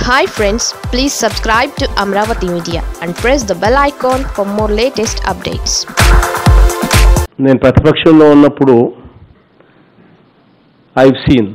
hi friends please subscribe to Amaravati media and press the bell icon for more latest updates నేను ప్రతిపక్షంలో ఉన్నప్పుడు I've seen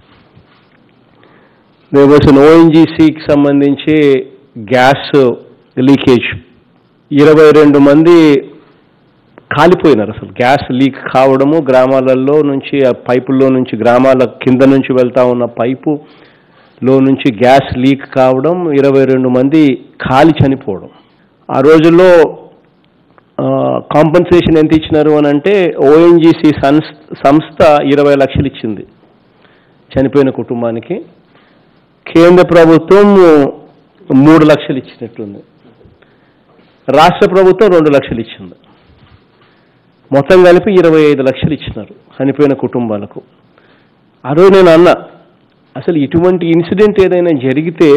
they was an ఓఎన్జీసీకి సంబంధించి gas leakage ఇరవై రెండు మంది కాలిపోయినారు అసలు గ్యాస్ లీక్ కావడము గ్రామాలలో నుంచి ఆ పైపుల్లో నుంచి గ్రామాల కింద నుంచి వెళ్తా ఉన్న పైపు లో నుంచి గ్యాస్ లీక్ కావడం ఇరవై రెండు మంది కాలి చనిపోవడం ఆ రోజుల్లో కాంపన్సేషన్ ఎంత ఇచ్చినారు అని అంటే ఓఎన్జీసీ సంస్థ ఇరవై లక్షలు ఇచ్చింది చనిపోయిన కుటుంబానికి కేంద్ర ప్రభుత్వం మూడు లక్షలు ఇచ్చినట్టుంది రాష్ట్ర ప్రభుత్వం రెండు లక్షలు ఇచ్చింది మొత్తం కలిపి ఇరవై ఐదు లక్షలు ఇచ్చినారు చనిపోయిన కుటుంబాలకు ఆ రోజు నేను అన్నా అసలు ఇటువంటి ఇన్సిడెంట్ ఏదైనా జరిగితే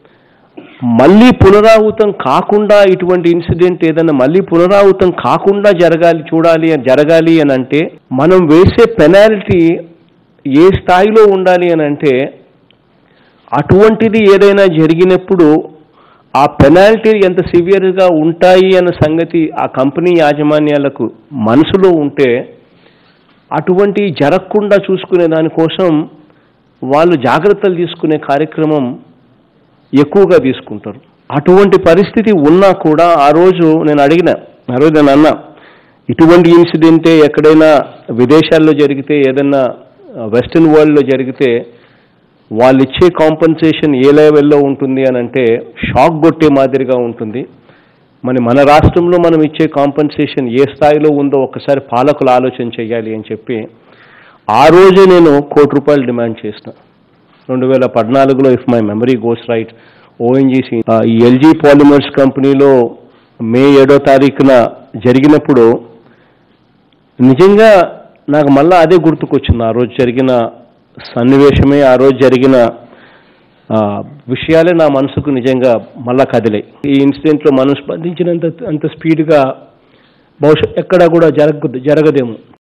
మళ్ళీ పునరావృతం కాకుండా ఇటువంటి ఇన్సిడెంట్ ఏదైనా మళ్ళీ పునరావృతం కాకుండా జరగాలి చూడాలి అని జరగాలి అని అంటే మనం వేసే పెనాల్టీ ఏ స్థాయిలో ఉండాలి అని అంటే అటువంటిది ఏదైనా జరిగినప్పుడు ఆ పెనాల్టీ ఎంత సివియర్గా ఉంటాయి అన్న సంగతి ఆ కంపెనీ యాజమాన్యాలకు మనసులో ఉంటే అటువంటి జరగకుండా చూసుకునే దానికోసం వాళ్ళు జాగ్రత్తలు తీసుకునే కార్యక్రమం ఎక్కువగా తీసుకుంటారు అటువంటి పరిస్థితి ఉన్నా కూడా ఆ రోజు నేను అడిగిన ఆ రోజు నేను అన్నా ఇటువంటి ఇన్సిడెంటే ఎక్కడైనా విదేశాల్లో జరిగితే ఏదైనా వెస్ట్రన్ వరల్డ్లో జరిగితే వాళ్ళు ఇచ్చే కాంపన్సేషన్ ఏ లెవెల్లో ఉంటుంది అని అంటే షాక్ కొట్టే మాదిరిగా ఉంటుంది మరి మన రాష్ట్రంలో మనం ఇచ్చే కాంపన్సేషన్ ఏ స్థాయిలో ఉందో ఒకసారి పాలకులు ఆలోచన చేయాలి అని చెప్పి ఆ రోజే నేను కోటి రూపాయలు డిమాండ్ చేసిన రెండు వేల పద్నాలుగులో if my memory goes right ONGC ఈ ఎల్జీ పాలిమర్స్ కంపెనీలో మే ఏడో తారీఖున జరిగినప్పుడు నిజంగా నాకు మళ్ళీ అదే గుర్తుకొచ్చింది ఆ రోజు జరిగిన సన్నివేశమే ఆ రోజు జరిగిన విషయాలే నా మనసుకు నిజంగా మళ్ళా కదిలాయి ఈ ఇన్సిడెంట్లో మనం స్పందించినంత అంత స్పీడ్గా బహుశా ఎక్కడా కూడా జరగ జరగదేమో